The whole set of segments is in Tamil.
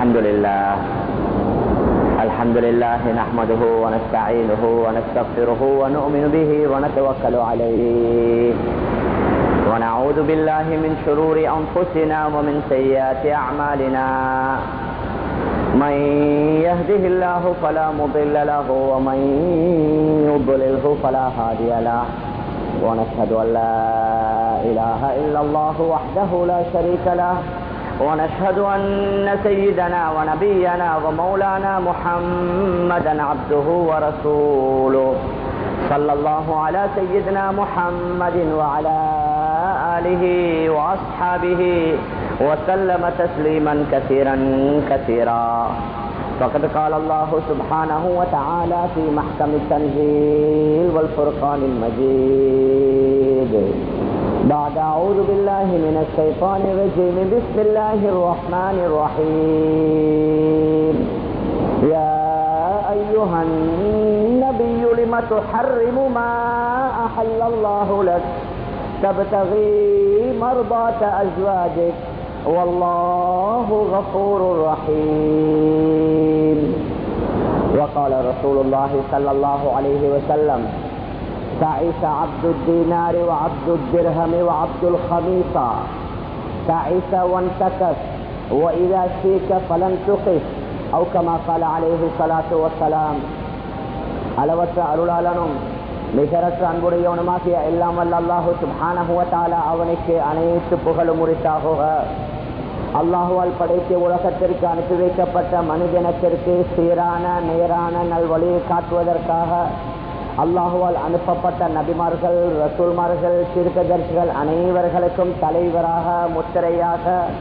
الحمد لله الحمد لله نحمده ونستعينه ونستغفره ونؤمن به ونتوكل عليه ونعوذ بالله من شرور أنفسنا ومن سيئات أعمالنا من يهده الله فلا مضل له ومن يضلله فلا هادي له ونشهد أن لا إله إلا الله وحده لا شريك له ونشهد أن سيدنا ونبينا ومولانا محمدا عبده ورسوله صلى الله على سيدنا محمد وعلى آله وأصحابه وسلم تسليما كثيرا كثيرا فقد قال الله سبحانه وتعالى في محكم التنزيل والفرقان المجيد بعد أعوذ بالله من الشيطان الرجيم بسم الله الرحمن الرحيم يا أيها النبي لم تحرم ما أحل الله لك تبتغي مرضاة أزواجك والله غفور رحيم وقال رسول الله صلى الله عليه وسلم تعيس عبد الدينار وعبد الدرهم وعبد الخميصة تعيس وانتكس وإذا شيك فلن تقف أو كما قال عليه الصلاة والسلام அளவற்ற அருளாளனும் நிகரற்ற அன்புடையவனுமாகிய எல்லாம் வல்ல அல்லாஹு சுபானகுவத்தால அவனுக்கு அனைத்து புகழும் உரித்தாகுக அல்லாஹுவால் படைத்த உலகத்திற்கு அனுப்பி வைக்கப்பட்ட மனிதனத்திற்கு சீரான நேரான நல்வழியை காட்டுவதற்காக அல்லாஹுவால் அனுப்பப்பட்ட நபிமார்கள் ரசூல்மார்கள் சிறுகதர்சிகள் அனைவர்களுக்கும் தலைவராக முத்திரையாக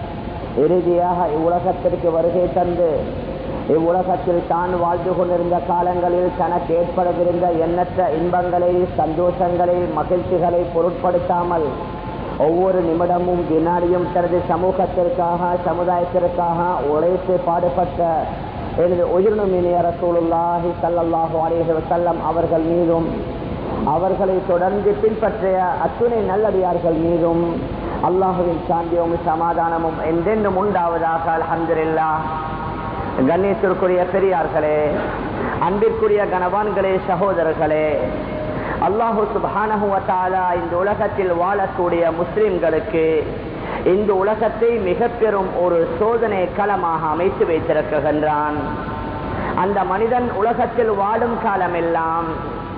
இறுதியாக இவ்வுலகத்திற்கு வருகை தந்து இவ்வுலகத்தில் தான் வாழ்ந்து கொண்டிருந்த காலங்களில் தனக்கு ஏற்படவிருந்த எண்ணற்ற இன்பங்களை சந்தோஷங்களை மகிழ்ச்சிகளை பொருட்படுத்தாமல் ஒவ்வொரு நிமிடமும் வினாடியும் தனது சமூகத்திற்காக சமுதாயத்திற்காக உழைத்து பாடுபட்ட எனது உயிரினுமினிய ரசூலுல்லாஹி சல்லாஹூ அலேஹி வசல்லம் அவர்கள் மீதும் அவர்களை தொடர்ந்து பின்பற்றிய அத்துணை நல்லடியார்கள் மீதும் அல்லாஹுவின் சாந்தியும் சமாதானமும் என்றென்றும் உண்டாவதாக அலமதுல்லா கண்ணியத்திற்குரிய பெரியார்களே அன்பிற்குரிய கனவான்களே சகோதரர்களே அல்லாஹு சுபானகுவத்தாலா இந்த உலகத்தில் வாழக்கூடிய முஸ்லிம்களுக்கு இந்த உலகத்தை மிக பெரும் ஒரு சோதனை களமாக அமைத்து வைத்திருக்கின்றான் அந்த மனிதன் உலகத்தில் வாழும் காலமெல்லாம்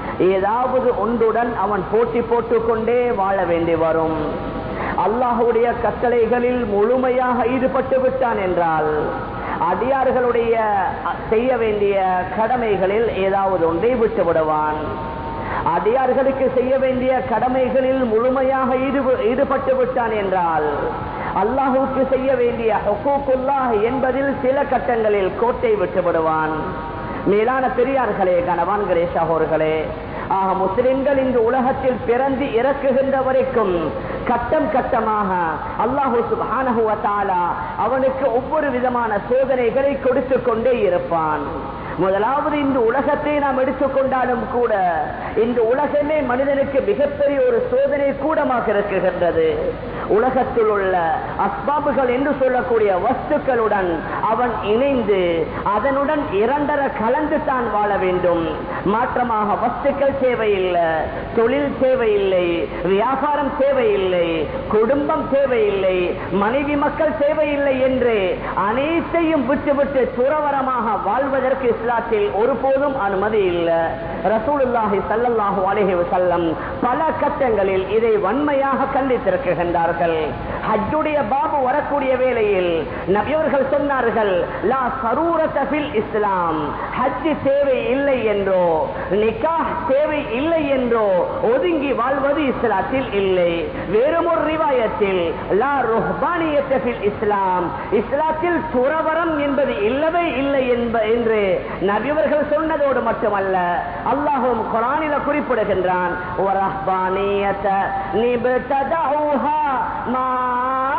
ஏதாவது ஒன்றுடன் அவன் போட்டி போட்டுக்கொண்டே வாழ வேண்டி வரும் அல்லாஹுடைய கட்டளைகளில் முழுமையாக ஈடுபட்டு விட்டான் என்றால் அடியார்களுடைய செய்ய வேண்டிய கடமைகளில் ஏதாவது ஒன்றை விட்டு விடுவான் அடியார்களுக்கு செய்ய வேண்டிய கடமைகளில் முழுமையாக ஈடுபட்டு விட்டான் என்றால் அல்லாஹுக்கு செய்ய வேண்டிய ஹொக்கூக்குல்லாஹ் என்பதில் சில கட்டங்களில் கோட்டை விட்டு விடுவான் மேலான பெரியார்களே கணவான்களே சகோர்களே ஆக முஸ்லிம்கள் இந்த உலகத்தில் பிறந்து இறக்குகின்ற வரைக்கும் கட்டம் கட்டமாக அல்லாஹூ சுபானகுவத்தாலா அவனுக்கு ஒவ்வொரு விதமான சோதனைகளை கொடுத்து கொண்டே இருப்பான் முதலாவது இந்த உலகத்தை நாம் எடுத்துக்கொண்டாலும் கூட இந்த உலகமே மனிதனுக்கு மிகப்பெரிய ஒரு சோதனை கூடமாக இருக்குகின்றது உலகத்தில் உள்ள அஸ்பாபுகள் என்று சொல்லக்கூடிய வஸ்துக்களுடன் அவன் இணைந்து அதனுடன் இரண்டர கலந்து தான் வாழ வேண்டும் மாற்றமாக வஸ்துக்கள் தேவையில்லை தொழில் தேவையில்லை வியாபாரம் தேவையில்லை குடும்பம் தேவையில்லை மனைவி மக்கள் தேவையில்லை என்று அனைத்தையும் விட்டுவிட்டு துறவரமாக வாழ்வதற்கு இஸ்லாத்தில் ஒருபோதும் அனுமதி இல்லை ரசூலுல்லாஹி சல்லல்லாஹு அலைஹி வஸல்லம் பல கட்டங்களில் இதை வன்மையாக கண்டித்திருக்கின்றார்கள் ஹஜ்ஜுடைய பாபு வரக்கூடிய வேளையில் நபியவர்கள் சொன்னார்கள் லா சரூரத ஃபில் இஸ்லாம் ஹஜ் தேவை இல்லை என்றோ நிக்காஹ் தேவை இல்லை என்றோ ஒதுங்கி வாழ்வது இஸ்லாத்தில் இல்லை வேறும் ஒரு ரிவாயத்தில் லா ருஹ்பானியத்த ஃபில் இஸ்லாம் இஸ்லாத்தில் துறவரம் என்பது இல்லவே இல்லை என்று நபியவர்கள் சொன்னதோடு மட்டுமல்ல அல்லாஹும் குரானில குறிப்பிடுகின்றான்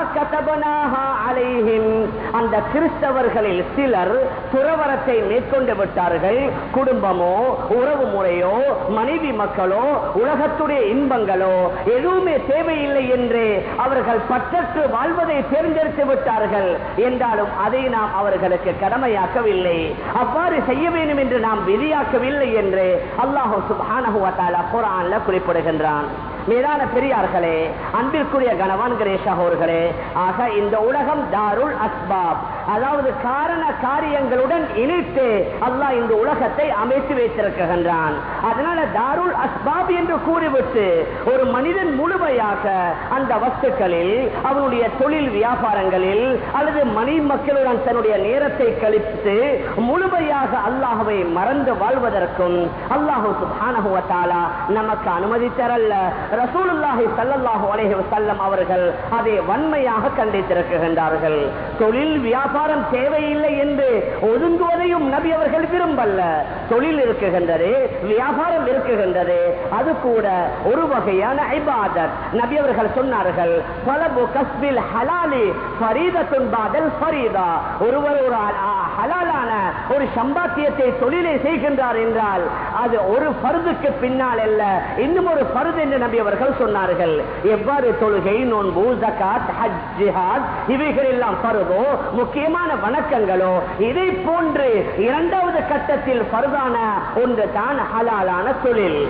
கதபனாஹா அலைஹிம் அந்த கிறிஸ்தவர்களில் சிலர் துறவரத்தை மேற்கொண்டு விட்டார்கள் குடும்பமோ உறவு முறையோ மனைவி மக்களோ உலகத்துடைய இன்பங்களோ எதுவுமே தேவையில்லை என்று அவர்கள் பற்றற்று வாழ்வதை தேர்ந்தெடுத்து விட்டார்கள் என்றாலும் அதை நாம் அவர்களுக்கு கடமையாக்கவில்லை அவ்வாறு செய்ய வேண்டும் என்று நாம் விதியாக்கவில்லை என்று அல்லாஹு சுப்ஹானஹு வ தஆலா குர்ஆன்ல குறிப்பிடுகின்றான் மேலான பெரியார்களே அன்பிற்குரிய கணவான்களே சகோர்களே ஆக இந்த உலகம் தாருல் அஸ்பாப் அதாவது காரண காரியங்களுடன் இணைத்து அல்லாஹ் இந்த உலகத்தை அமைத்து வைத்திருக்கின்றான் அதனால தாருல் அஸ்பாப் என்று கூறிவிட்டு ஒரு மனிதன் முழுமையாக அந்த வஸ்துக்களில் அவனுடைய தொழில் வியாபாரங்களில் அல்லது மணி மக்களுடன் தன்னுடைய நேரத்தை கழித்து முழுமையாக அல்லாஹுவை மறந்து வாழ்வதற்கும் அல்லாஹு சுப்ஹானஹு வ தஆலா நமக்கு அனுமதி தரல்ல ரசூலுல்லாஹி ஸல்லல்லாஹு அலைஹி வஸல்லம் அவர்கள் அதை வன்மையாக கண்டித்திருக்கின்றார்கள் தொழில் வியாபாரம் தேவையில்லை என்று ஒதுங்குவதையும் நபி அவர்கள் விரும்பல்ல தொழில் இருக்குகின்றது வியாபாரம் இருக்குகின்றது அது கூட ஒரு வகையான இபாதத் நபி அவர்கள் சொன்னார்கள் பலபு கஸ்பில் ஹலாலி ஃபரீதத்துன் பாதல் ஃபரீதா ஒருவர் ஒரு அ- ஹலாலான ஒரு சம்பாத்தியத்தை தொழிலை செய்கின்றார் என்றால் அது ஒரு பருதுக்கு பின்னால் அல்ல இன்னும் ஒரு பருது என்று நபி அவர்கள் சொன்னார்கள் எவ்வாறு தொழுகை நோன்பு ஜகாத் ஹஜ் ஜிஹாத் இவைகள் எல்லாம் பருதோ முக்கியமான வணக்கங்களோ இதை போன்று இரண்டாவது கட்டத்தில் பருதான ஒன்று தான் ஹலாலான தொழில்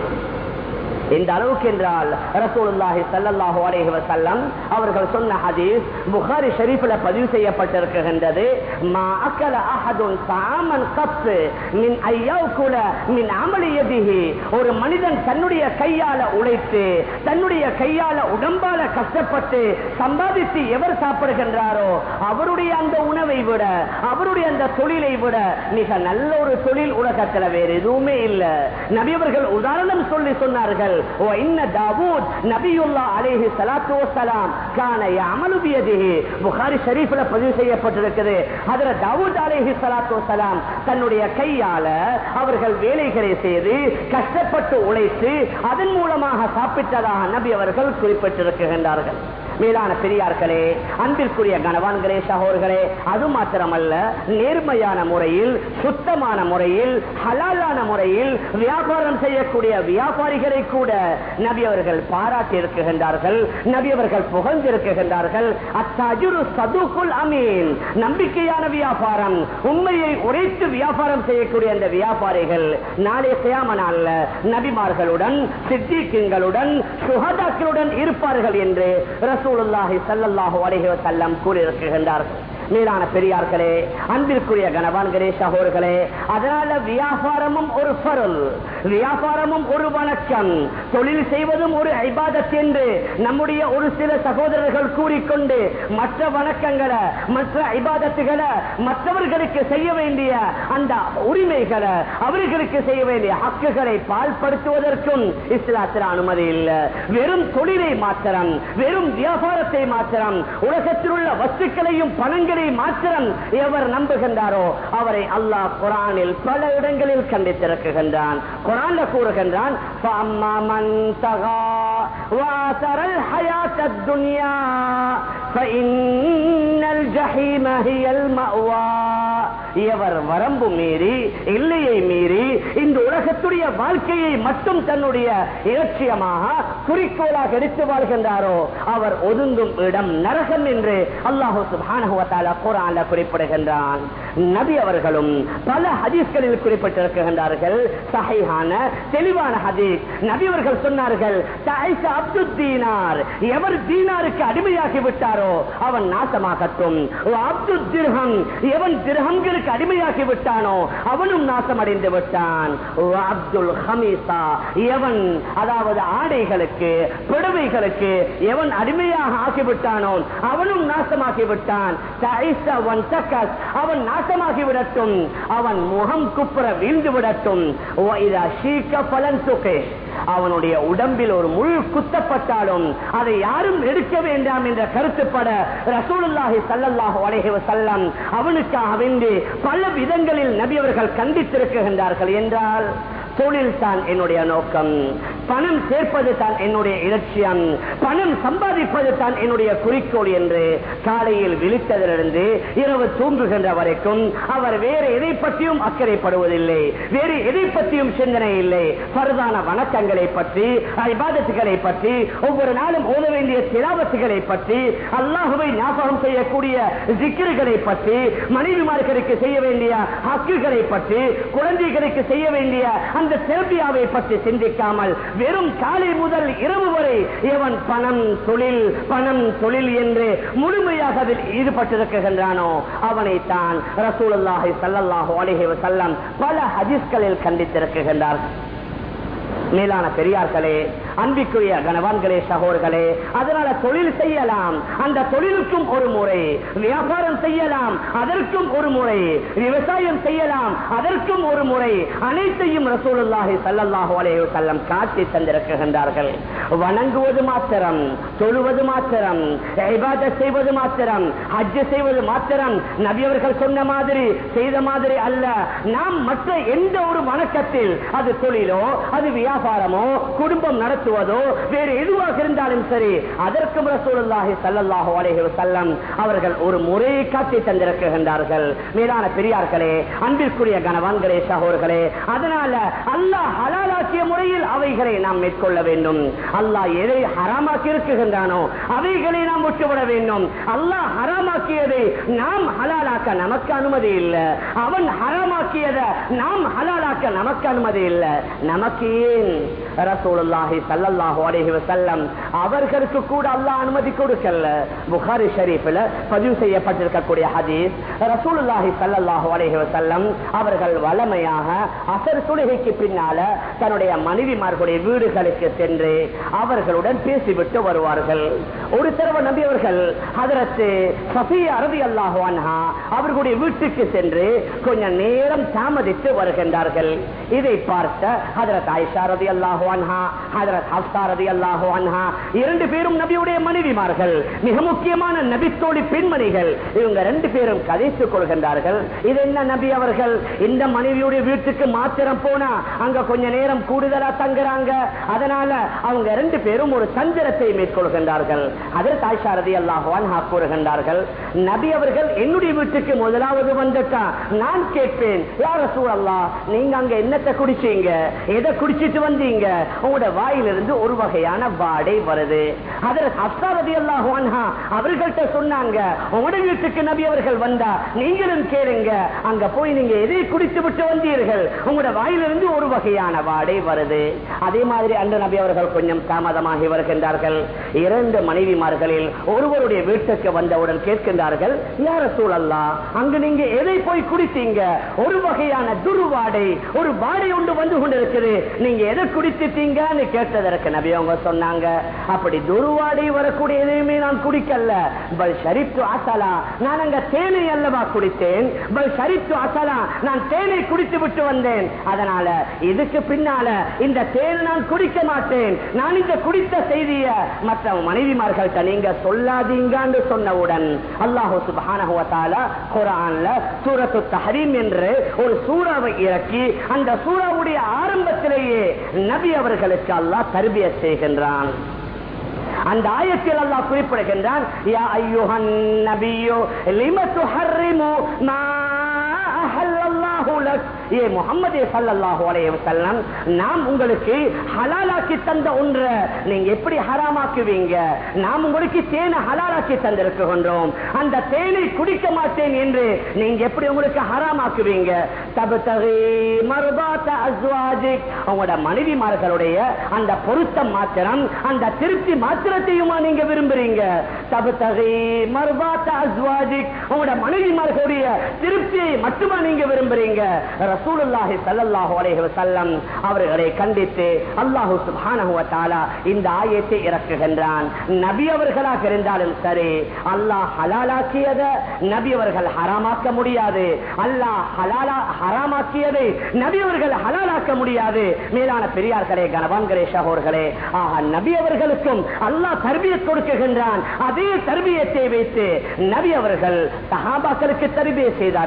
இந்த அளவுக்கு என்றால் ரசூலுல்லாஹி ஸல்லல்லாஹு அலைஹி வஸல்லம் அவர்கள் சொன்ன ஹதீஸ் புகாரி ஷரீஃப்ல பதிவு செய்யப்பட்டிருக்கின்றது மா அக்கல அஹதுன் சாமன் கப் மின் ஐயாவுக்குல மின் அமலி யதிஹி ஒரு மனிதன் தன்னுடைய கையால உழைத்து தன்னுடைய கையால உடம்பால கஷ்டப்பட்டு சம்பாதித்து எவர் சாப்பிடுகின்றாரோ அவருடைய அந்த உணவை விட அவருடைய அந்த தொழிலை விட மிக நல்ல ஒரு தொழில் உலகத்துல வேற எதுவுமே இல்ல நபியவர்கள் உதாரணம் சொல்லி சொன்னார்கள் ஓ இன்ன தாவூத் நபியுல்லா அலைஹி ஸலாத்து வஸலாம் கான யஅமலு பியதிஹி புகாரி ஷரீஃப்ல பதிவு செய்யப்பட்டிருக்கிறது அதுல தாவூத் அலைஹி ஸலாத்து வஸலாம் தன்னுடைய கையால அவர்கள் வேலைகளை செய்து கஷ்டப்பட்டு உழைத்து அதன் மூலமாக சாப்பிட்டதாக நபி அவர்கள் குறிப்பிட்டிருக்கின்றார்கள் மேலான பெரியார்களே அன்பிற்குரிய கணவான்களே சகோர்களே அது மாத்திரமல்ல நேர்மையான முறையில் சுத்தமான முறையில் ஹலாலான முறையில் வியாபாரம் செய்யக்கூடிய வியாபாரிகளை கூட நபி அவர்கள் பாராட்டி இருக்குகின்றார்கள் நபி அவர்கள் புகழ்ந்திருக்கின்றார்கள் அத்தஜுரு சதுகுல் அமீன் நம்பிக்கையான வியாபாரம் உண்மையை உரைத்து வியாபாரம் செய்யக்கூடிய அந்த வியாபாரிகள் நாளை கியாம நாள்ல நபிமார்களுடன் சித்திக்குங்களுடன் சுகதாக்களுடன் இருப்பார்கள் என்று ரசூலுல்லாஹி ஸல்லல்லாஹு அலைஹி வஸல்லம் கூறியிருக்கின்றார்கள் மேலான பெரியார்களே அன்பிற்குரிய கணவான்களே சகோர்களே அதனால வியாபாரமும் ஒரு பொருள் வியாபாரமும் ஒரு வணக்கம் தொழில் செய்வதும் ஒரு ஐபாதத் என்று நம்முடைய ஒரு சில சகோதரர்கள் கூறிக்கொண்டு மற்ற வணக்கங்களை மற்ற ஐபாதத்துகளை மற்றவர்களுக்கு செய்ய வேண்டிய அந்த உரிமைகளை அவர்களுக்கு செய்ய வேண்டிய ஹக்குகளை பால்படுத்துவதற்கும் இஸ்லாத்தில் அனுமதி இல்லை வெறும் தொழிலை மாத்திரம் வெறும் வியாபாரத்தை மாத்திரம் உலகத்தில் உள்ள வஸ்துக்களையும் பணங்களையும் மாத்திரம் எவர் நம்புகின்றாரோ அவரை அல்லாஹ் குரானில் பல இடங்களில் கண்டித்திருக்குகின்றான் குரான்ல கூறுகின்றான் فَأَمَّا مَنْ طَغَى وَآثَرَ الْحَيَاةَ الدُّنْيَا فَإِنَّ الْجَحِيمَ هِيَ الْمَأْوَى எவர் வரம்பு மீறி எல்லையை மீறி இந்த உலகத்துடைய வாழ்க்கையை மட்டும் தன்னுடைய இலட்சியமாக குறிக்கோளாக எடுத்து வாழ்கின்றாரோ அவர் ஒதுங்கும் இடம் நரகம் என்று அல்லாஹு சுப்ஹானஹு வ தஆலா குர்ஆன்ல குறிப்பிடுகின்றான் நபி அவர்களும் பல ஹதீஸ்களில் குறிப்பிட்டிருக்கின்றார்கள் சஹீஹான தெளிவான ஹதீஸ் நபி அவர்கள் சொன்னார்கள் தாயிஷ அப்துல் தீனார் எவர் தீனாருக்கு அடிமையாகி விட்டாரோ அவன் நாசமாகட்டும் அப்துல் திர்ஹம் எவன் திர்ஹம்களுக்கு அடிமையாகி விட்டானோ அவனும் நாசமடைந்து விட்டான் அப்துல் ஹமீசா எவன் அதாவது ஆடைகளுக்கு புடவைகளுக்கு எவன் அடிமையாக ஆகிவிட்டானோ அவனும் நாசமாகி விட்டான் தாயிஷா வன் தக்கஸ் அவன் நாசமாகி விடட்டும் அவன் முகம் குப்புற வீழ்ந்து விடட்டும் இதா ஷீக்க பலன் சுகேஷ் அவனுடைய உடம்பில் ஒரு முள் குத்தப்பட்டாலும் அதை யாரும் எடுக்க வேண்டாம் என்ற கருத்துப்பட ரசூலுல்லாஹி ஸல்லல்லாஹு அலைஹி வஸல்லம் அவனுக்காக வேண்டி பல விதங்களில் நபி அவர்கள் கண்டித்திருக்கின்றார்கள் என்றால் தொழில் தான் என்னுடைய நோக்கம் பணம் சேர்ப்பது தான் என்னுடைய இலட்சியம் பணம் சம்பாதிப்பது தான் என்னுடைய குறிக்கோள் என்று காலையில் விழித்ததிலிருந்து இரவு தூங்குகின்ற வரைக்கும் அவர் வேறு எதை பற்றியும் அக்கறைப்படுவதில்லை வேறு எதை பற்றியும் சிந்தனை இல்லை பரதான வணக்கங்களை பற்றி ஐபாதத்துகளை பற்றி ஒவ்வொரு நாளும் ஓத வேண்டிய திலாவத்துகளை பற்றி அல்லாஹுவை ஞாபகம் செய்யக்கூடிய ஜிக்கிர்களை பற்றி மனைவிமார்களுக்கு செய்ய வேண்டிய ஹக்குகளை பற்றி குழந்தைகளுக்கு செய்ய வேண்டிய அந்த செல்பியாவை பற்றி சிந்திக்காமல் வெறும் காலை முதல் இரவு வரை எவன் பணம் தொழில் பணம் தொழில் என்று முழுமையாக அதில் ஈடுபட்டிருக்கின்றானோ அவனைத்தான் ரசூலுல்லாஹி ஸல்லல்லாஹு அலைஹி வஸல்லம் பல ஹதீஸ்களில் கண்டித்திருக்கின்றார் மேலான பெரியார்களே அன்பிக்குரிய கணவான்களே சகோர்களே அதனால தொழில் செய்யலாம் அந்த தொழிலுக்கும் ஒரு முறை வியாபாரம் செய்யலாம் அதற்கும் ஒரு முறை விவசாயம் செய்யலாம் அதற்கும் ஒரு முறை அனைத்தையும் ரசூலுல்லாஹி ஸல்லல்லாஹு அலைஹி வஸல்லம் காட்டி தந்திருக்கின்றார்கள் வணங்குவது மாத்திரம் தொழுவது மாத்திரம் இபாதத் செய்வது மாத்திரம் ஹஜ் செய்வது மாத்திரம் நபி அவர்கள் சொன்ன மாதிரி செய்த மாதிரி அல்ல நாம் மற்ற எந்த ஒரு வணக்கத்தில் அது தொழிலோ அது வியாபாரமோ குடும்பம் நடத்துவதோ வேறு எதுவாக இருந்தாலும் சரி அதற்கும் ரசூலுல்லாஹி ஸல்லல்லாஹு அலைஹி வஸல்லம் அவர்கள் ஒரு முறையை காட்டி தந்திருக்கின்றார்கள் மேலான பெரியார்களே அன்பிற்குரிய கணவான்களே சகோர்களே அதனால அல்லாஹ் ஹலாலாக்கிய முறையில் அவைகளை நாம் மேற்கொள்ள வேண்டும் அல்லாஹ் எதை ஹராமாக்கி இருக்குகின்றானோ அவைகளை நாம் விட்டுவிட வேண்டும் அல்லாஹ் ஹராமாக்கியதை நாம் ஹலாலாக்க நமக்கு அனுமதி இல்லை அவன் ஹராமாக்கியதை நாம் ஹலாலாக்க நமக்கு அனுமதி இல்லை நமக்கு ஏன் ரசூலுல்லாஹி ஸல்லல்லாஹு அலைஹி வஸல்லம் அவர்களுக்கு கூட அல்லாஹ் அனுமதி கொடுக்கல புகாரி ஷரீஃபில் பதிவு செய்யப்பட்டிருக்கக்கூடிய ஹதீஸ் ரசூலுல்லாஹி ஸல்லல்லாஹு அலைஹி வஸல்லம் அவர்கள் வளமையாக அசர் தொழுகைக்கு பின்னால தன்னுடைய மனைவிமார்களுடைய வீடுகளுக்கு சென்று அவர்களுடன் பேசிவிட்டு வருவார்கள் ஒரு தடவை நபி அவர்கள் ஹதரத்து சஃபியா ரலியல்லாஹு அன்ஹா அவர்களுடைய வீட்டுக்கு சென்று கொஞ்ச நேரம் தாமதித்து வருகின்றார்கள் இதை பார்த்த ஹதரத் ஆயிஷா ரலியல்லாஹு அன்ஹா ஹதரத் ஹப்சா ரலியல்லாஹு அன்ஹா இரண்டு பேரும் நபியுடைய மனைவிமார்கள் மிக முக்கியமான நபித்தோழி பெண்மணிகள் இவங்க ரெண்டு பேரும் கதைத்துக் கொள்கின்றார்கள் இது என்ன நபி அவர்கள் இந்த மனைவியுடைய வீட்டுக்கு மாத்திரம் போனா அங்க கொஞ்ச நேரம் கூடுதலா தங்குறாங்க அதனால அவங்க ரெண்டு பேரும் ஒரு தந்திரத்தை மேற்கொள்கின்றார்கள் அதற்கு ஆயிஷா ரலியல்லாஹு அன்ஹா கூறுகின்றார்கள் நபி அவர்கள் என்னுடைய வீட்டுக்கு முதலாவது வந்துட்டா நான் கேட்பேன் யார் ரசூலல்லாஹ் நீங்க அங்க என்னத்தை குடிச்சீங்க எதை குடிச்சிட்டு வந்தீங்க உங்களோட வாயிலிருந்து ஒரு வகையான வாடை வருது அதில் அப்சாரதி அல்லாஹ் அவர்கள்ட்ட சொன்னாங்க உங்களோட வீட்டுக்கு நபி அவர்கள் வந்தா நீங்களும் கேளுங்க அங்க போய் நீங்க எதை குடித்து விட்டு வந்தீர்கள் உங்களோட வாயிலிருந்து ஒரு வகையான வாடை வருது அதே மாதிரி அன்று நபி அவர்கள் கொஞ்சம் தாமதமாகி வருகின்றார்கள் இரண்டு மனைவிமார்களில் ஒருவருடைய வீட்டுக்கு வந்தவுடன் கேட்கின்றார்கள் யார சூழல்லா அங்கு நீங்க எதை போய் குடித்தீங்க ஒரு வகையான துருவாடை ஒரு வாடை ஒன்று வந்து கொண்டிருக்குது நீங்க எதை குடித்துட்டீங்கன்னு கேட்டதற்கு நபி அவங்க சொன்னாங்க அப்படி துருவாடை வரக்கூடிய எதையுமே நான் குடிக்கல பல் ஷரித்து அசலா நான் அங்க தேனை அல்லவா குடித்தேன் பல் ஷரித்து அசலா நான் தேனை குடித்து விட்டு வந்தேன் அதனால இதுக்கு பின்னால இந்த தேனை நான் குடிக்க மாட்டேன் நான் இந்த குடித்த செய்திய மற்ற மனைவிமார்கள்ட்ட நீங்க சொல்லாதீங்கன்னு சொன்னவுடன் அல்லாஹு சுப்ஹானஹு வ தஆலா குர்ஆன்ல சூரத்து தஹரீம் என்று ஒரு சூறாவை இறக்கி அந்த சூறாவுடைய ஆரம்பத்திலேயே நபி அவர்களுக்கு அல்லாஹ் தர்பியத் செய்கின்றான் அந்த ஆயத்தில் அல்லாஹ் குறிப்பிடுகின்றான் யா ஐயுஹன் நபியோ லிம துஹர்ரிமு மா அஹல்லல்லாஹு லக் ஏ முஹம்மதே ஸல்லல்லாஹு அலைஹி வஸல்லம் நாம் உங்களுக்கு ஹலாலாக்கி தந்த ஒன்றை நீங்க எப்படி ஹராமாக்குவீங்க நாம் உங்களுக்கு தேனை ஹலாலாக்கி தந்திருக்கின்றோம் அந்த தேனை குடிக்க மாட்டேன் என்று நீங்க எப்படி உங்களுக்கு ஹராமாக்குவீங்க தபதகி மர்பாத அஸ்வாஜிக் உங்களோட மனைவிமார்களுடைய அந்த பொருத்தம் மாத்திரம் அந்த திருப்தி மாத்திரத்தையுமா நீங்க விரும்புறீங்க தபதகி மர்பாத அஸ்வாஜிக் உங்களோட மனைவிமார்களுடைய திருப்தியை மட்டுமா நீங்க விரும்புறீங்க ரசூலுல்லாஹி ஸல்லல்லாஹு அலைஹி வஸல்லம் அவர்களை கண்டித்து அல்லாஹ் சுப்ஹானஹு வ தஆலா இந்த ஆயத்தை இறக்குகின்றான் நபி அவர்களாக இருந்தாலும் சரி அல்லாஹ் ஹலாலாக்கியத நபி அவர்கள் ஹராமாக்க முடியாது அல்லாஹ் ஹலாலா ஹராமாக்கியதை நபி அவர்கள் ஹலாலாக்க முடியாது மேலான பெரியார்களே கனவான்களே சகோர்களே ஆக நபி அவர்களுக்கும் அல்லாஹ் தர்பியத் கொடுக்குகின்றான் அதே தர்பியத்தை வைத்து நபி அவர்கள் சஹாபாக்களுக்கு தர்பிய செய்தார்கள்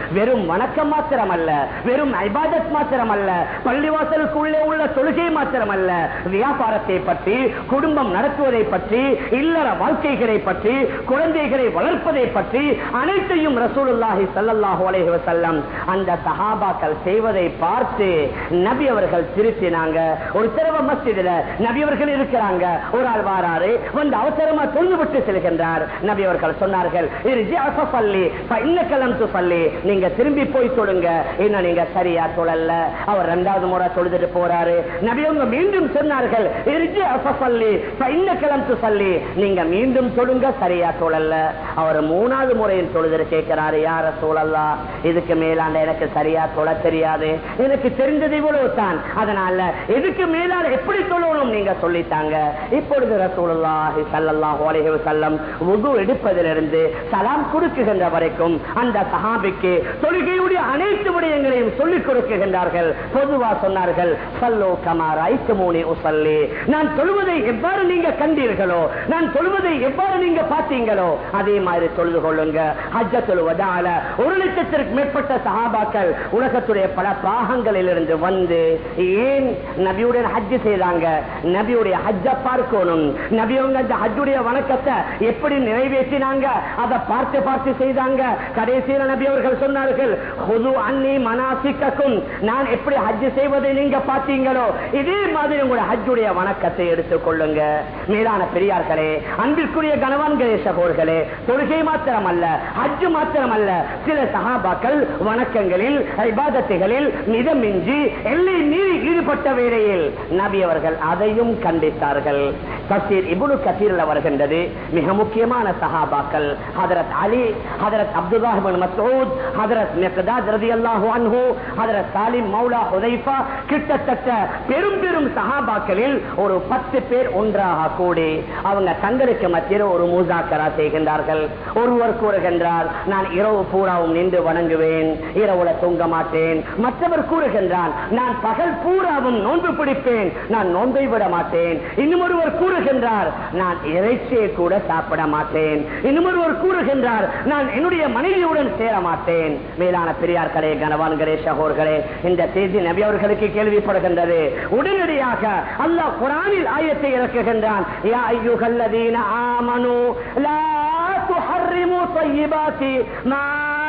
வெறும் வணக்கம் மாத்திரமல்ல வெறும் ஐபாதத் மாத்திரமல்ல பள்ளிவாசலுக்கு உள்ளே உள்ள தொழுகை மாத்திரமல்ல வியாபாரத்தை பற்றி குடும்பம் நடத்துவதை பற்றி இல்லற வாழ்க்கைகளை பற்றி குழந்தைகளை வளர்ப்பதை பற்றி அனைத்தையும் ரசூலுல்லாஹி ஸல்லல்லாஹு அலைஹி வஸல்லம் அந்த சஹாபாக்கள் செய்வதை பார்த்து நபி அவர்கள் திருத்தினாங்க ஒரு திரவ மஸ்ஜிதுல நபி அவர்கள் இருக்கிறாங்க ஒரு ஆள் வாராரு வந்து அவசரமா தொழுது விட்டு செல்கின்றார் நபி அவர்கள் சொன்னார்கள் "இர்ஜி ஃபஸல்லி, ஃபஇன்னக லம் துஸல்லி." நீங்க திரும்பி போய் தொழுங்க என்ன நீங்க சரியா தொழல அவர் இரண்டாவது முறை தொழுதுட்டு போறாரு நபி அவங்க மீண்டும் சொன்னார்கள் "இர்ஜி ஃபஸல்லி, ஃபஇன்னக லம் துஸல்லி." நீங்க மீண்டும் தொழுங்க சரியா தொழல அவர் மூணாவது முறையில் தொழுது கேட்கிறாரு யார சூழல்லா இதுக்கு மேலாண்ட எனக்கு சரியா தொழ தெரியாது எனக்கு தெரிந்தது இவ்வளவு தான் அதனால இதுக்கு மேலான எப்படி தொழணும் நீங்க சொல்லித்தாங்க இப்பொழுது ரசூலுல்லாஹி ஸல்லல்லாஹு அலைஹி வஸல்லம் வுது எடுப்பதிலிருந்து சலாம் கொடுக்குகின்ற வரைக்கும் அந்த சஹாபிக்கு தொழுகையுடைய அனைத்து விடயங்களையும் சொல்லிக் கொடுக்குகின்றார்கள் பொதுவா சொன்னார்கள் சல்லோ கமார் ஐத்துமூனி உசல்லி நான் தொழுவதை எவ்வாறு நீங்க கண்டீர்களோ நான் தொழுவதை எவ்வாறு நீங்க பார்த்தீங்களோ அதே மாதிரி தொழுது கொள்ளுங்க ஹஜ்ஜ தொழுவதால ஒரு லட்சத்திற்கு மேற்பட்ட சஹாபாக்கள் உலகத்துடைய பல பாகங்களில் இருந்து வந்து ஏன் நபியுடன் ஹஜ் செய்தாங்க நபியுடைய ஹஜ்ஜ பார்க்கணும் நபியவங்க அந்த ஹஜ்ஜுடைய வணக்கத்தை எப்படி நிறைவேற்றினாங்க அதை பார்த்து பார்த்து செய்தாங்க கடைசியில நபி அவர்கள் சொன்னார்கள் "ஹுது அன்னி மனாசிக்கக்கும் நான் எப்படி ஹஜ் செய்வதை நீங்க பார்த்தீங்களோ இதே மாதிரி உங்களுடைய ஹஜ்ஜுடைய வணக்கத்தை எடுத்துக் கொள்ளுங்க மேலான பெரியார்களே அன்பிற்குரிய கணவான்களே சகோர்களே தொழுகை மாத்திரமல்ல ஹஜ் மாத்திரமல்ல சில சகாபாக்கள் வணக்கங்களில் இபாதத்துகளில் மிதமின்றி எல்லை மீறி ஈடுபட்ட வேளையில் நபி அவர்கள் அதையும் கண்டித்தார்கள் தப்சீர் இப்னு கசீரில் வருகின்றது மிக முக்கியமான சஹாபாக்கள் ஹதரத் அலி ஹதரத் அப்துல்லாஹ் இப்னு மஸ்ஊத் ஹதரத் மிக்தாத் ரலியல்லாஹு அன்ஹு ஹதரத் சாலிம் மௌலா ஹுதைஃபா கிட்டத்தட்ட பெரும் பெரும் சஹாபாக்களில் ஒரு பத்து பேர் ஒன்றாக கூடி அவங்க தங்களுக்கு மத்தியில் ஒரு மூசாக்கரா செய்கின்றார்கள் ஒருவர் கூறுகின்றார் நான் இரவு பூராவும் நின்று வணங்குவேன் இரவுல தூங்க மாட்டேன் மற்றவர் கூறுகின்றான் நான் பகல் பூராவும் நோன்பு பிடிப்பேன் நான் நோன்பை விட மாட்டேன் இன்னும் ஒருவர் கூறுகின்றார் நான் இறைச்சியை கூட சாப்பிட மாட்டேன் இன்னும் ஒருவர் கூறுகின்றார் நான் என்னுடைய மனைவியுடன் சேர மாட்டேன் மேலான பெரியார்களே கனவான்களே சகோர்களே இந்த செய்தி நபி அவர்களுக்கு கேள்விப்படுகின்றது உடனடியாக அல்லாஹ் குரானில் ஆயத்தை இறக்குகின்றான் யா ஐயுகல்லதீன ஆமனு லா துஹர்ரிமு طيبات ما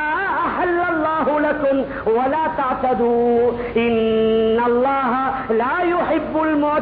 أحل الله لكم ولا تعتدوا إن الله لا يحب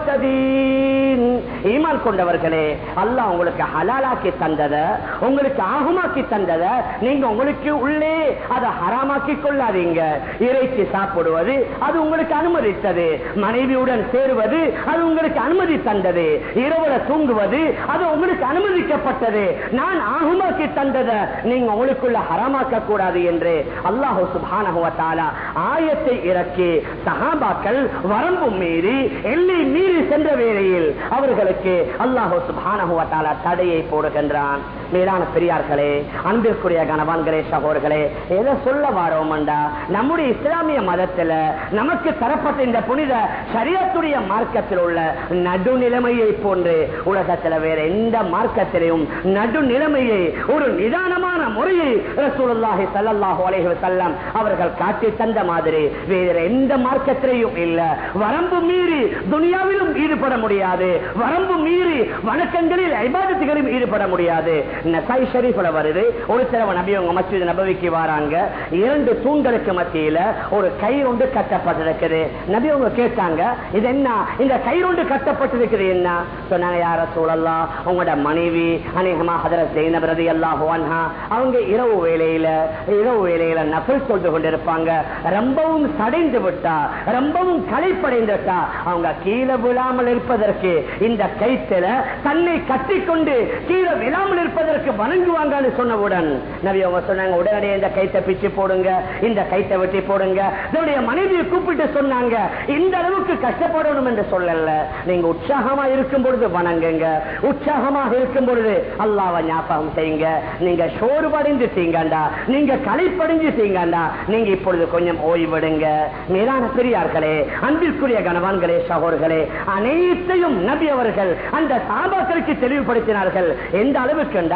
المعتدين ஈமான் கொண்டவர்களே அல்லாஹ் உங்களுக்கு ஹலாலாக்கி தந்தத உங்களுக்கு ஆகுமாக்கி தந்தத நீங்க உங்களுக்கு உள்ளே அதை ஹராமாக்கி கொள்ளாதீங்க இறைச்சி சாப்பிடுவது அது உங்களுக்கு அனுமதித்தது மனைவியுடன் சேருவது அது உங்களுக்கு அனுமதி தந்தது இரவுல தூங்குவது அது உங்களுக்கு அனுமதிக்கப்பட்டது நான் ஆகுமாக்கி தந்தத நீங்க உங்களுக்குள்ள ஹராமாக்க கூடாது என்று அல்லாஹு சுபானஹு வ தஆலா ஆயத்தை இறக்கி சஹாபாக்கள் வரம்பு மீறி எல்லை மீறி சென்ற வேளையில் அவர்களுக்கு அல்லாஹு சுபானஹு வ தஆலா தடையை போடுகின்றான் மேலான பெரியார்களே அன்பிற்குரிய கணவான்களே சகோதரர்களே எதை சொல்ல வாரோம்டா நம்முடைய இஸ்லாமிய மதத்துல நமக்கு தரப்பட்ட இந்த புனித சரியத்துடைய மார்க்கத்தில் உள்ள நடுநிலைமையை போன்று உலகத்துல வேற எந்த மார்க்கத்திலையும் நடுநிலைமையை ஒரு நிதானமான முறையை ரசூலுல்லாஹி ஸல்லல்லாஹு அலைஹி வஸல்லம் அவர்கள் காட்டி தந்த மாதிரி வேற எந்த மார்க்கத்திலையும் இல்ல வரம்பு மீறி துனியாவிலும் ஈடுபட முடியாது வரம்பு மீறி வணக்கங்களில் ஐபாதத்துகளிலும் ஈடுபட முடியாது நசாய் ஷரீஃப்ல வருது ஒரு தடவை நபி உங்க மஸ்ஜித் நபவிக்கு வராங்க இரண்டு தூண்களுக்கு மத்தியில ஒரு கயிறு கட்டப்பட்டிருக்குது நபி அவங்க கேட்டாங்க இது என்ன இந்த கயிறு கட்டப்பட்டிருக்குது என்ன சொன்னாங்க யார சூழல்லாம் உங்களோட மனைவி அநேகமா ஹதரத் ஜெயினப் ரலியல்லாஹு அன்ஹா அவங்க இரவு வேளையில இரவு வேளையில நஃபில் சொல்ந்து கொண்டிருப்பாங்க ரொம்பவும் சடைந்து விட்டா ரொம்பவும் களைப்படைந்து விட்டா அவங்க கீழே விழாமல் இருப்பதற்கு இந்த கைத்துல தன்னை கட்டிக்கொண்டு கீழே விழாமல் இருப்பதற்கு வணங்குவாங்கன்னு சொன்னவுடன் நபி அவங்க சொன்னாங்க உடனடியே இந்த கைத்தை பிச்சு போடுங்க இந்த கைத்தை வெட்டி போடுங்க இதனுடைய மனைவியை கூப்பிட்டு சொன்னாங்க இந்த அளவுக்கு கஷ்டப்படணும் என்று சொல்லல நீங்க உற்சாகமா இருக்கும் பொழுது வணங்குங்க உற்சாகமாக இருக்கும் பொழுது அல்லாவை ஞாபகம் செய்யுங்க நீங்க சோர்வடைஞ்சிட்டீங்கண்டா நீங்க களைப்படைஞ்சிட்டீங்கண்டா நீங்க இப்பொழுது கொஞ்சம் ஓய்வெடுங்க மேலான பெரியார்களே அன்பிற்குரிய கணவான்களே சகோர்களே அனைத்தையும் நபி அவர்கள் அந்த சாபாக்களுக்கு தெளிவுபடுத்தினார்கள் எந்த அளவுக்குண்டா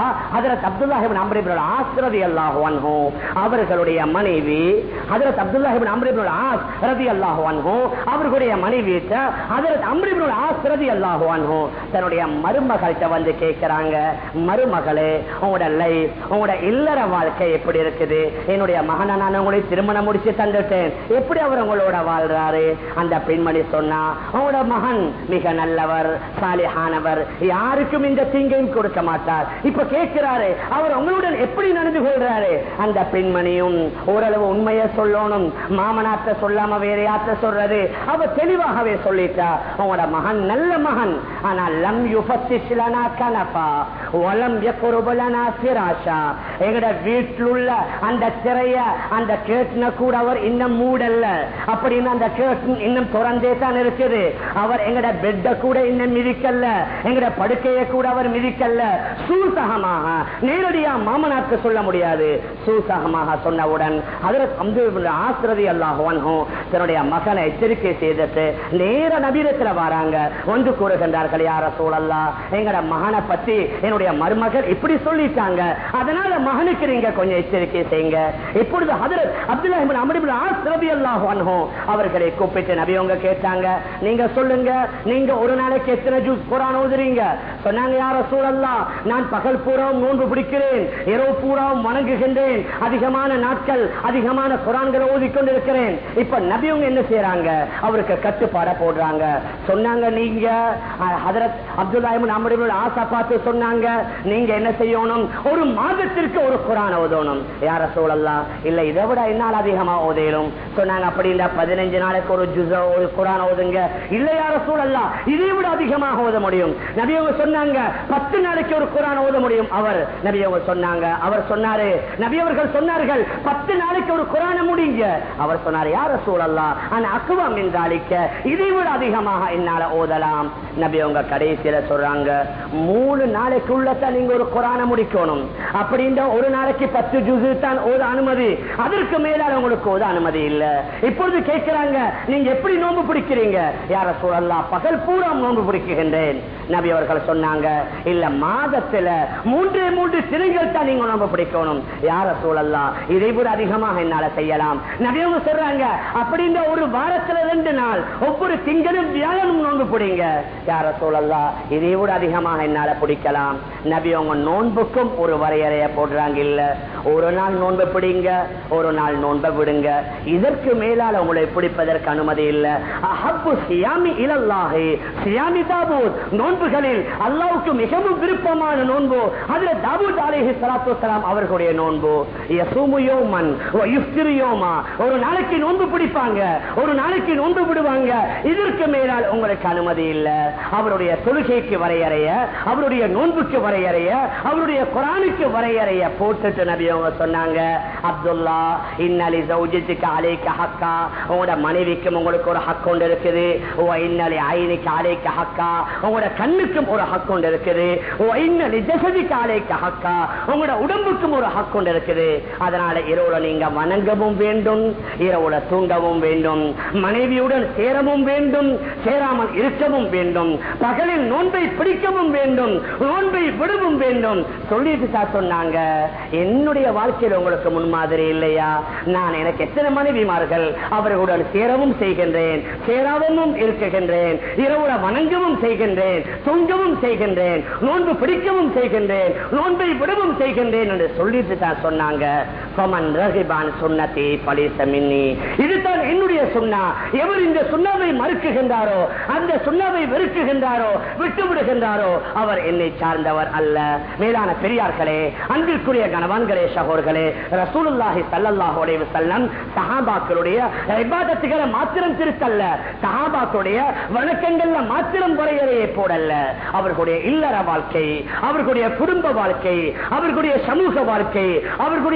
ஹதரத் அப்துல்லாஹிபின் அம்ரிபின் ஆஸ் ரதி அல்லாஹு அன்ஹு அவர்களுடைய மனைவி ஹதரத் அப்துல்லாஹிபின் அம்ரிபின் ஆஸ் ரதி அல்லாஹு அன்ஹு அவர்களுடைய மனைவி ஹதரத் அம்ரிபின் ஆஸ் ரதி அல்லாஹு அன்ஹு தன்னுடைய மருமகள்கிட்ட வந்து கேட்கிறாங்க மருமகளே உங்களோட லைஃப் உங்களோட இல்லற வாழ்க்கை எப்படி இருக்குது என்னுடைய மகனை நான் உங்களை திருமணம் முடிச்சு தந்துட்டேன் எப்படி அவர் உங்களோட வாழ்றாரு அந்த பெண்மணி சொன்னா உங்களோட மகன் மிக நல்லவர் சாலிஹானவர் யாருக்கும் இந்த தீங்கையும் கொடுக்க மாட்டார் இப்ப கேட்கிறாரு அவர் உங்களுடன் எப்படி நடந்து கொள்றாரு அந்த பெண்மணியும் ஓரளவு உண்மையை சொல்லணும் மாமனாத்த சொல்லாம வேற யாத்த சொல்றது அவ தெளிவாகவே சொல்லிட்டா உங்களோட மகன் நல்ல மகன் ஆனால் லம் யுபத்திலனா கனபா வலம் எக்குருபலனா சிராஷா எங்கட வீட்டில் உள்ள அந்த திரைய அந்த கேட்ன கூட அவர் இன்னும் மூடல்ல அப்படின்னு அந்த கேட்டன் இன்னும் திறந்தே தான் இருக்குது அவர் எங்கட பெட்ட கூட இன்னும் மிதிக்கல்ல எங்கட படுக்கைய கூட அவர் மிதிக்கல்ல சூசகமாக நேரடியா மாமனாருக்கு சொல்ல முடியாது சூசகமாக சொன்னவுடன் அதற்கு ஆசிரதி அல்லாஹுவன்ஹும் தன்னுடைய மகனை எச்சரிக்கை செய்துட்டு நேர நபீரத்துல வராங்க ஒன்று கூறுகின்றார்கள் யார சூழல்லா எங்கட மகனை பத்தி என்னுடைய மருமகள் இப்படி சொல்லிட்டாங்க அதனால மகனுக்கு நீங்க கொஞ்சம் எச்சரிக்கை செய்யுங்க இப்பொழுது ஹதரத் அப்துல்லாஹிபின் அமரிபின் ஆசிரதி அல்லாஹுவன்ஹும் அவர்களை கூப்பிட்டு நபி அவங்க கேட்டாங்க நீங்க சொல்லுங்க நீங்க ஒரு நாளைக்கு எத்தனை ஜூஸ் குரான் ஓதுறீங்க சொன்னாங்க யார சூழல்லா நான் பகல் பூராவும் நோன்பு பிடிக்கிறேன் இரவு பூராவும் வணங்குகின்றேன் அதிகமான நாட்கள் அதிகமான குரான்களை ஓதிக்கொண்டிருக்கிறேன் இப்ப நபியவங்க என்ன செய்யறாங்க அவருக்கு கட்டுப்பாட போடுறாங்க சொன்னாங்க நீங்க ஹதரத் அப்துல்லாஹிபின் அமரிபின் ஆசா பார்த்து சொன்னாங்க நீங்க என்ன செய்யணும் ஒரு மாதத்திற்கு ஒரு குரான் ஓதணும் யார சூழல்லா இல்ல இதை விட என்னால் அதிகமா ஓதையிலும் சொன்னாங்க அப்படி இல்ல பதினஞ்சு நாளைக்கு ஒரு ஜுச ஒரு குரான் ஓதுங்க இல்ல யார சூழல்லா இதை விட அதிகமாக ஓத முடியும் நபியவங்க சொன்னாங்க பத்து நாளைக்கு ஒரு குரான் ஓத முடியும் அவர் நபியவங்க சொன்னாங்க அவர் சொன்னாரு நபியவர்கள் சொன்னார்கள் பத்து நாளைக்கு ஒரு குரான முடிங்க அவர் சொன்னார் யார சூழல்லா ஆனா அக்குவம் என்றாலிக்க இதை விட அதிகமாக என்னால ஓதலாம் நபியவங்க கடைசியில சொல்றாங்க மூணு நாளைக்குள்ளதான் நீங்க ஒரு குரான முடிக்கணும் அப்படின்ற ஒரு நாளைக்கு பத்து ஜூசு தான் ஓத அனுமதி அதற்கு மேலால உங்களுக்கு ஓத அனுமதி இல்ல இப்பொழுது கேட்கிறாங்க நீங்க எப்படி நோன்பு பிடிக்கிறீங்க யார சூழல்லாம் பகல் பூரா நோன்பு பிடிக்குகின்றேன் நபி அவர்கள் சொன்னாங்க இல்ல மாதத்துல மூன்றே மூன்று சிறைகள் தான் நீங்க நோன்பு பிடிக்கணும் யார சூழல்லாம் இதை விட அதிகமாக என்னால செய்யலாம் நபி அவங்க சொல்றாங்க அப்படின்ற ஒரு வாரத்துல ரெண்டு நாள் ஒவ்வொரு திங்களும் வியாழனும் நோன்பு பிடிங்க யார சூழல்லாம் இதை விட அதிகமாக என்னால பிடிக்கலாம் நபி அவங்க நோன்புக்கும் ஒரு வரையறைய போடுறாங்க இல்ல ஒரு நாள் நோன்பு பிடிங்க ஒரு நாள் நோன்பை விடுங்க இதற்கு மேலால உங்களை பிடிப்பதற்கு அனுமதி இல்ல அஹப்பு சியாமி இலல்லாஹி சியாமி தாபூத் நோன்புகளில் அல்லாவுக்கு மிகவும் விருப்பமான நோன்பு அதுல தாபூத் அலைஹி ஸலாத்து வஸலாம் அவர்களுடைய நோன்பு யசூமு யௌமன் வ யுஃப்திரு யௌமா ஒரு நாளைக்கு நோன்பு பிடிப்பாங்க ஒரு நாளைக்கு நோன்பு விடுவாங்க இதற்கு மேலால் உங்களுக்கு அனுமதி இல்ல அவருடைய தொழுகைக்கு வரையறைய அவருடைய நோன்புக்கு வரையறைய அவருடைய குரானுக்கு வரையறைய போட்டுட்டு நபி அவங்க சொன்னாங்க அப்துல்லா இன்னலி ஜௌஜத்துக்கு அலைக்க ஹக்கா உங்களோட மனைவிக்கும் உங்களுக்கு ஒரு ஹக் கொண்டு இருக்குது ஓ இன்னலி ஐனிக்கு அலைக்க ஹக்கா உங்களோட கண்ணுக்கும் ஒரு ஹக் கொண்டு இருக்குது ஓ இன்னலி ஜசதிக்கு அலைக்க ஹக்கா உங்களோட உடம்புக்கும் ஒரு ஹக் கொண்டு இருக்குது அதனால இரவுல நீங்க வணங்கவும் வேண்டும் இரவுல தூண்டவும் வேண்டும் மனைவியுடன் சேரவும் வேண்டும் சேராமல் இருக்கவும் வேண்டும் பகலில் நோன்பை பிடிக்கவும் வேண்டும் நோன்பை விடவும் வேண்டும் சொல்லிட்டு தான் சொன்னாங்க என்னுடைய வாழ்க்கையில் உங்களுக்கு முன்மாதிரி இல்லையா நான் எனக்கு எத்தனை மனைவிமார்கள் அவர்களுடன் சேரவும் செய்கின்றேன் சேராகவும் இருக்குகின்றேன் இரவுல வணங்கவும் செய்கின்றேன் தூங்கவும் செய்கின்றேன் நோன்பு பிடிக்கவும் செய்கின்றேன் நோன்பை விடவும் செய்கின்றேன் என்று சொல்லிட்டு தான் சொன்னாங்க ஃபமன் ரஹிபான் சுன்னதி பலிச மின்னி இதுதான் என்னுடைய சுண்ணா எவர் இந்த சுண்ணாவை மறுக்குகின்றாரோ அந்த சுண்ணாவை வெறுக்குகின்றாரோ விட்டு விடுகின்றாரோ அவர் என்னை சார்ந்தவர் அல்ல மேலான பெரியார்களே அன்பிற்குரிய கணவான்களே சகோர்களே ரசூலுல்லாஹி ஸல்லல்லாஹு அலைஹி வஸல்லம் சஹாபாக்களுடைய இபாதத்துகளை மாத்திரம் திருத்தல்ல சஹாபாக்களுடைய வணக்கங்கள்ல மாத்திரம் வரையறையை போடல்ல அவர்களுடைய இல்லற வாழ்க்கை அவர்களுடைய குடும்ப வாழ்க்கை அவர்களுடைய சமூக வாழ்க்கை அவர்களுடைய குழந்தை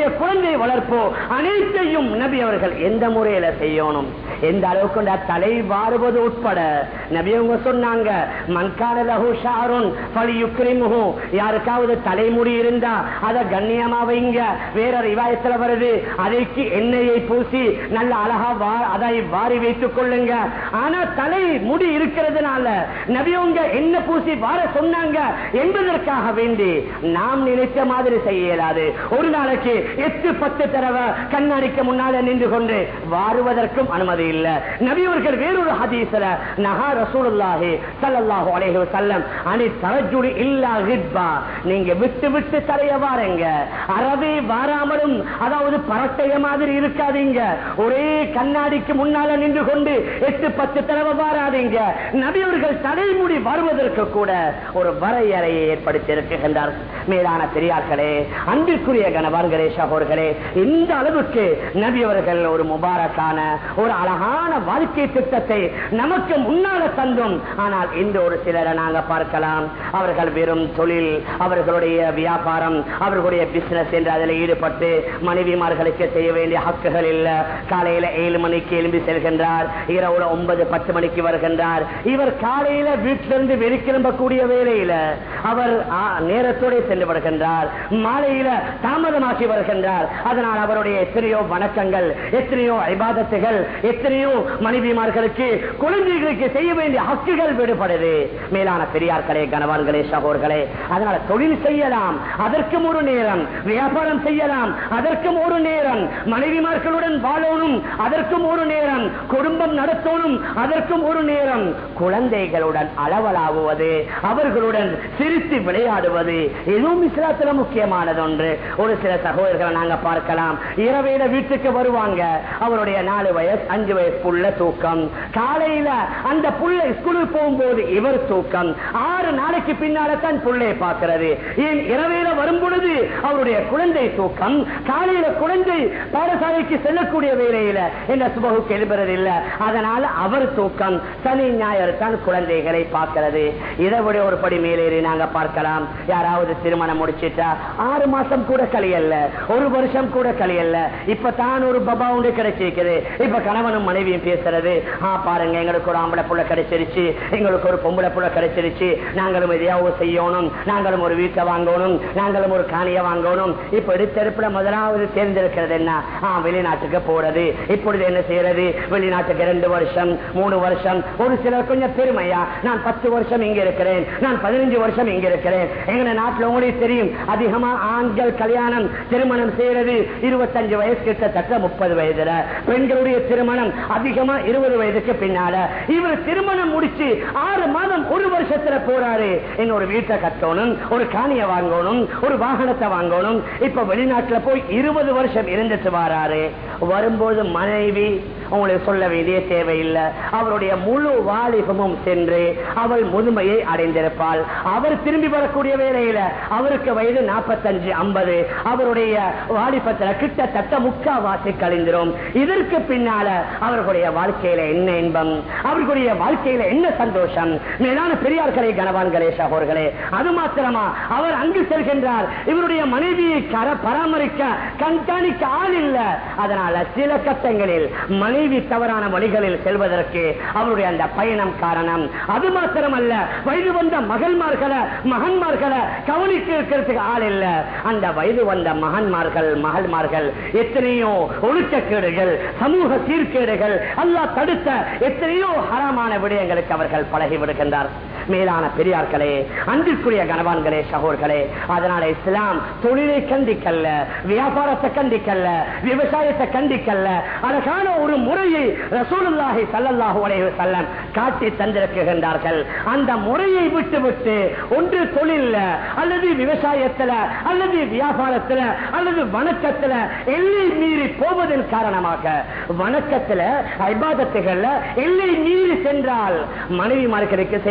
குழந்தை வளர்ப்போ அனைத்தையும் நபி அவர்கள் எந்த முறையில செய்யணும் எந்த அளவுக்கு அந்த தலை வாருவது உட்பட நபி அவங்க சொன்னாங்க மன்கான லஹு ஷாருன் ஃபலியுக்ரிமுஹு யாருக்காவது தலைமுடி இருந்தா அத கண்ணியமா வைங்க வேற ரிவாயத்துல வருது அதைக்கு எண்ணெயை பூசி நல்ல அழகா வா- அதை வாரி வைத்துக் கொள்ளுங்க ஆனா தலை முடி இருக்கிறதுனால நபியவங்க என்ன பூசி வார சொன்னாங்க என்பதற்காக வேண்டி நாம் நினைத்த மாதிரி செய்ய இயலாது ஒரு நாளைக்கு எட்டு பத்து தடவை கண்ணாடிக்கு முன்னால நின்று கொண்டு வாருவதற்கும் அனுமதி இல்ல நபியவர்கள் வேறொரு ஹதீஸ்ல நகா ரசூலுல்லாஹி ஸல்லல்லாஹு அலைஹி வஸல்லம் அனி தரஜுலி இல்லா கிட்பா நீங்க விட்டு விட்டு தரைய வாருங்க அறவே வாராமலும் அதாவது பரட்டைய மாதிரி இருக்காதீங்க ஒரே கண்ணாடிக்கு முன்னால நின்று கொண்டு எட்டு பத்து தடவை வாராதீங்க நபியவர்கள் தலைமுடி வருவதற்கு கூட ஒரு வரையறையை ஏற்படுத்தி இருக்கின்றார் மேலான பெரியார்களே அன்பிற்குரிய கணவான்களே சகோர்களே இந்த அளவுக்கு நபியவர்கள் ஒரு முபாரக்கான ஒரு அழகான வாழ்க்கை திட்டத்தை நமக்கு முன்னால தந்தும் ஆனால் இந்த ஒரு சிலரை நாங்க பார்க்கலாம் அவர்கள் வெறும் தொழில் அவர்களுடைய வியாபாரம் அவர்களுடைய பிசினஸ் என்று அதில் ஈடுபட்டு மனைவிமார்களுக்கு செய்ய வேண்டிய ஹக்குகள் இல்ல காலையில ஏழு மணிக்கு எழும்பி செல்கின்றார் இரவுல ஒன்பது பத்து மணிக்கு வருகின்றார் இவர் காலையில வீட்டிலிருந்து வெளிக்கிளம்பக்கூடிய வேலையில அவர் ஆ, நேரத்தோட சென்று வருகின்றார் மாலையில தாமதமாகி வருகின்றார் அதனால் அவருடைய எத்தனையோ வணக்கங்கள் எத்தனையோ ஐபாதத்துகள் எத்தனையோ மனைவிமார்களுக்கு குழந்தைகளுக்கு செய்ய வேண்டிய ஹக்குகள் விடுபடுது மேலான பெரியார்களே கனவான்களே சகோர்களே அதனால தொழில் செய்யலாம் அதற்கும் ஒரு நேரம் வியாபாரம் செய்யலாம் அதற்கும் ஒரு நேரம் மனைவிமார்களுடன் வாழணும் அதற்கும் ஒரு நேரம் குடும்பம் நடத்தணும் அதற்கும் ஒரு நேரம் குழந்தைகளுடன் அளவலாவுவது அவர்களுடன் சிரித்து விளையாடுவது இதுவும் இஸ்லாத்துல முக்கியமானது ஒன்று ஒரு சில சகோதரர்களை நாங்க பார்க்கலாம் இரவேல வீட்டுக்கு வருவாங்க அவருடைய நாலு வயசு அஞ்சு வயசு புள்ள தூக்கம் காலையில அந்த புள்ள ஸ்கூலுக்கு போகும்போது இவர் தூக்கம் ஆறு நாளைக்கு பின்னால தான் புள்ளைய பார்க்கிறது ஏன் இரவேல வரும் பொழுது அவருடைய குழந்தை தூக்கம் காலையில குழந்தை பாடசாலைக்கு செல்லக்கூடிய வேலையில என்ன சுபகுக்கு எழுப்புறது இல்ல அதனால அவர் தூக்கம் சனி ஞாயிறு தான் குழந்தைகளை பார்க்கிறது இதை விட ஒரு படி மேலேறி நாங்க பார்க்கலாம் யாராவது திருமணம் முடிச்சிட்டா ஆறு மாசம் கூட கழியல்ல ஒரு வருஷம் கூட கழியல்ல இப்ப தான் ஒரு பபா உண்டு கிடைச்சிருக்குது இப்ப கணவனும் மனைவியும் பேசுறது ஆ பாருங்க எங்களுக்கு ஒரு ஆம்பளை புள்ள கிடைச்சிருச்சு எங்களுக்கு ஒரு பொம்பளை புள்ள கிடைச்சிருச்சு நாங்களும் எதையாவது செய்யணும் நாங்களும் ஒரு வீட்டை வாங்கணும் நாங்களும் ஒரு காணியை வாங்கணும் இப்ப எடுத்தெடுப்புல முதலாவது தேர்ந்தெடுக்கிறது என்ன ஆ வெளிநாட்டுக்கு போறது இப்பொழுது என்ன செய்யறது வெளிநாட்டுக்கு ரெண்டு வருஷம் மூணு வருஷம் ஒரு சிலர் கொஞ்சம் பெருமையா நான் பத்து வருஷம் இங்க இருக்கிறேன் நான் பதினஞ்சு வருஷம் இங்க இருக்கிறேன் எங்க நாட்டுல உங்களுக்கு தெரியும் அதிகமா ஆண்கள் கல்யாணம் திருமணம் செய்யறது இருபத்தஞ்சு வயசு கிட்டத்தட்ட முப்பது வயதுல பெண்களுடைய திருமணம் அதிகமா இருபது வயதுக்கு பின்னால இவர் திருமணம் முடிச்சு ஆறு மாதம் ஒரு வருஷத்துல போறாரு இன்னொரு வீட்டை கட்டணும் ஒரு காணியை வாங்கணும் ஒரு வாகனத்தை வாங்கணும் இப்ப வெளிநாட்டுல போய் இருபது வருஷம் இருந்துட்டு வராரு வரும்போது மனைவி உங்களுக்கு சொல்ல வேண்டிய தேவையில்லை அவருடைய முழு வாலிபமும் சென்று அவள் முதுமையை அடைந்திருப்பாள் அவர் திரும்பி வரக்கூடிய வேளையில அவருக்கு வயது நாற்பத்தஞ்சு ஐம்பது அவருடைய வாலிபத்துல கிட்டத்தட்ட முக்காவாசி கழிந்திரும் இதற்கு பின்னால அவர்களுடைய வாழ்க்கையில என்ன இன்பம் அவர்களுடைய வாழ்க்கையில என்ன சந்தோஷம் மேலான பெரியார்களே கனவான்களே சகோர்களே அது மாத்திரமா அவர் அங்கு செல்கின்றார் இவருடைய மனைவியை கர பராமரிக்க கண்காணிக்க ஆள் இல்ல அதனால சில கட்டங்களில் மனைவி தவறான வழிகளில் செல்வதற்கு அவருடைய அந்த பயணம் காரணம் அது மாத்திரமல்ல வயது வந்த மகள்மார்களை மகன்மார்களை கவனிக்க இருக்கிறதுக்கு ஆள் இல்ல அந்த வயது வந்த மகன்மார்கள் மகள்மார்கள் எத்தனையோ ஒழுக்கக்கேடுகள் சமூக சீர்கேடுகள் அல்லாஹ் தடுத்த எத்தனையோ ஹராமான விடயங்களுக்கு அவர்கள் பழகி விடுகின்றார் மேலான பெரியார்களே அன்பிற்குரிய கனவான்களே சகோர்களே அதனால இஸ்லாம் தொழிலை கண்டிக்கல்ல வியாபாரத்தை கண்டிக்கல்ல விவசாயத்தை கண்டிக்கல்ல அழகான ஒரு முறையை ரசூலுல்லாஹி ஸல்லல்லாஹு அலைஹி வஸல்லம் காட்டி தந்திருக்கின்றார்கள் அந்த முறையை விட்டு விட்டு ஒன்று தொழில்ல அல்லது விவசாயத்துல அல்லது வியாபாரத்துல அல்லது வணக்கத்துல எல்லை மீறி போவதன் காரணமாக வணக்கத்துல ஐபாதத்துகள்ல எல்லை மீறி சென்றால் மனைவிமார்களுக்கு செய்ய வேண்டிய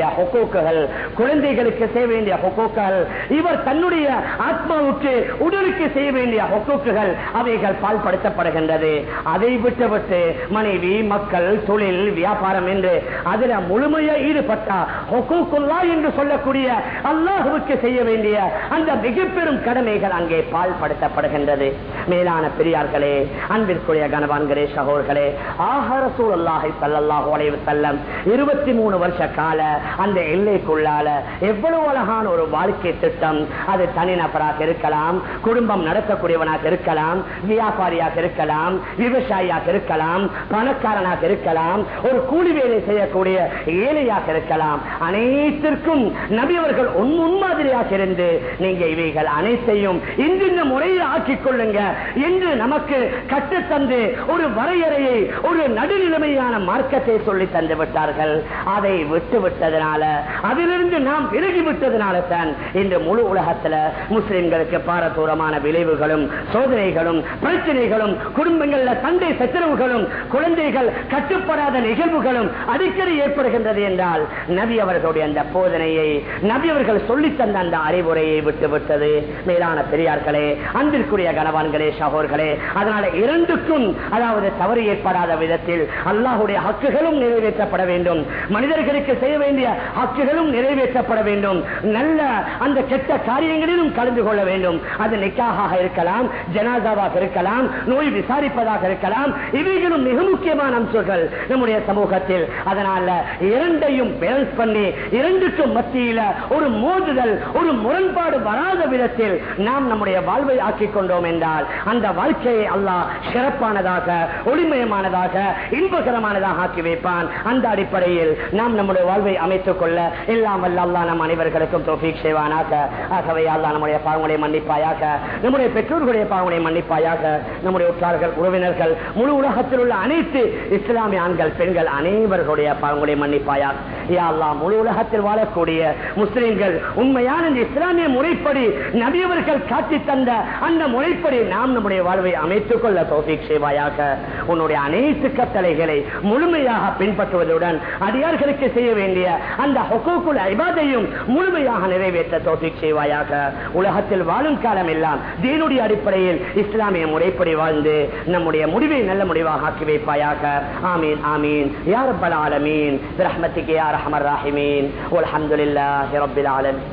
வேண்டிய ஹொக்கோக்குகள் குழந்தைகளுக்கு செய்ய வேண்டிய ஹொக்கோக்குகள் இவர் தன்னுடைய ஆத்மாவுக்கு உடலுக்கு செய்ய வேண்டிய ஹொக்கோக்குகள் அவைகள் பால்படுத்தப்படுகின்றது அதை விட்டுவிட்டு மனைவி மக்கள் தொழில் வியாபாரம் என்று அதில் முழுமையா ஈடுபட்டா ஹொக்கோக்குல்லா என்று சொல்லக்கூடிய அல்லாஹுவுக்கு செய்ய வேண்டிய அந்த மிக பெரும் கடமைகள் அங்கே பால்படுத்தப்படுகின்றது மேலான பெரியார்களே அன்பிற்குரிய கணவான்களே சகோர்களே ஆஹர சூழல்லாஹை சல்லல்லாஹு அலைவு செல்லம் இருபத்தி மூணு வருஷ கால அந்த எல்லைக்குள்ளால எவ்வளவு அழகான ஒரு வாழ்க்கை திட்டம் அது தனிநபராக இருக்கலாம் குடும்பம் நடத்தக்கூடியவனாக இருக்கலாம் வியாபாரியாக இருக்கலாம் விவசாயியாக இருக்கலாம் பணக்காரனாக இருக்கலாம் ஒரு கூலி வேலை செய்யக்கூடிய ஏழையாக இருக்கலாம் அனைத்திற்கும் நபியவர்கள் முன்மாதிரியாக இருந்து நீங்க இவைகள் அனைத்தையும் இந்த முறையில் ஆக்கிக் கொள்ளுங்க என்று நமக்கு கற்றுத்தந்து ஒரு வரையறையை ஒரு நடுநிலைமையான மார்க்கத்தை சொல்லி தந்து விட்டார்கள் அதை விட்டு விட்டதனால அதிலிருந்து நாம் விலகி விட்டதனால தான் இந்த முழு உலகத்துல முஸ்லிம்களுக்கு பாரதூரமான விளைவுகளும் சோதனைகளும் பிரச்சனைகளும் குடும்பங்கள்ல சண்டை சச்சரவுகளும் குழந்தைகள் கட்டுப்படாத நிகழ்வுகளும் அடிக்கடி ஏற்படுகின்றது என்றால் நபி அவர்களுடைய அந்த போதனையை நபி அவர்கள் சொல்லித் தந்த அந்த அறிவுரையை விட்டு விட்டது மேலான பெரியார்களே அன்பிற்குரிய கணவான்களே சகோர்களே அதனால இரண்டுக்கும் அதாவது தவறு ஏற்படாத விதத்தில் அல்லாஹுடைய ஹக்குகளும் நிறைவேற்றப்பட வேண்டும் மனிதர்களுக்கு செய்ய வேண்டிய ஹக்குகளும் நிறைவேற்றப்பட வேண்டும் நல்ல அந்த கெட்ட காரியங்களிலும் கலந்து கொள்ள வேண்டும் அது நிக்காக இருக்கலாம் ஜனாதாவாக இருக்கலாம் நோய் விசாரிப்பதாக இருக்கலாம் இவைகளும் மிக முக்கியமான அம்சங்கள் நம்முடைய சமூகத்தில் அதனால இரண்டையும் பேலன்ஸ் பண்ணி இரண்டுக்கும் மத்தியில ஒரு மோதுதல் ஒரு முரண்பாடு வராத விதத்தில் நாம் நம்முடைய வாழ்வை ஆக்கிக் கொண்டோம் என்றால் அந்த வாழ்க்கையை அல்லாஹ் சிறப்பானதாக ஒளிமயமானதாக இன்பகரமானதாக ஆக்கி வைப்பான் அந்த அடிப்படையில் நாம் நம்முடைய வாழ்வை அமைத்துக் கொள்ள எல்லாம் வல்ல அல்லாஹ் நம் அனைவர்களுக்கும் தோஃபீக் செய்வானாக ஆகவே அல்லாஹ் நம்முடைய பாவங்களை மன்னிப்பாயாக நம்முடைய பெற்றோர்களுடைய பாவங்களை மன்னிப்பாயாக நம்முடைய உற்றார்கள் உறவினர்கள் முழு உலகத்தில் உள்ள அனைத்து இஸ்லாமிய ஆண்கள் பெண்கள் அனைவர்களுடைய பாவங்களை மன்னிப்பாயாக யா அல்லாஹ் முழு உலகத்தில் வாழக்கூடிய முஸ்லிம்கள் உண்மையான இந்த இஸ்லாமிய முறைப்படி நபியவர்கள் காட்டி தந்த அந்த முறைப்படி நாம் நம்முடைய வாழ்வை அமைத்துக் கொள்ள தோஃபிக் செய்வாயாக உன்னுடைய அனைத்து கட்டளைகளை முழுமையாக பின்பற்றுவதுடன் அடியார்களுக்கு செய்ய வேண்டிய அந்த ஹொக்கூக்குள் ஐபாதையும் முழுமையாக நிறைவேற்ற தோஃபிக் செய்வாயாக உலகத்தில் வாழும் காலம் எல்லாம் தீனுடைய அடிப்படையில் இஸ்லாமிய முறைப்படி வாழ்ந்து நம்முடைய முடிவை நல்ல முடிவாக ஆக்கி வைப்பாயாக ஆமீன் ஆமீன் யார் ரப்பல் ஆலமீன் ரஹ்மத்திக்கு யார் ரஹமர் ராஹிமீன் அல்ஹம்துலில்லாஹி ரப்பில் ஆலமீன்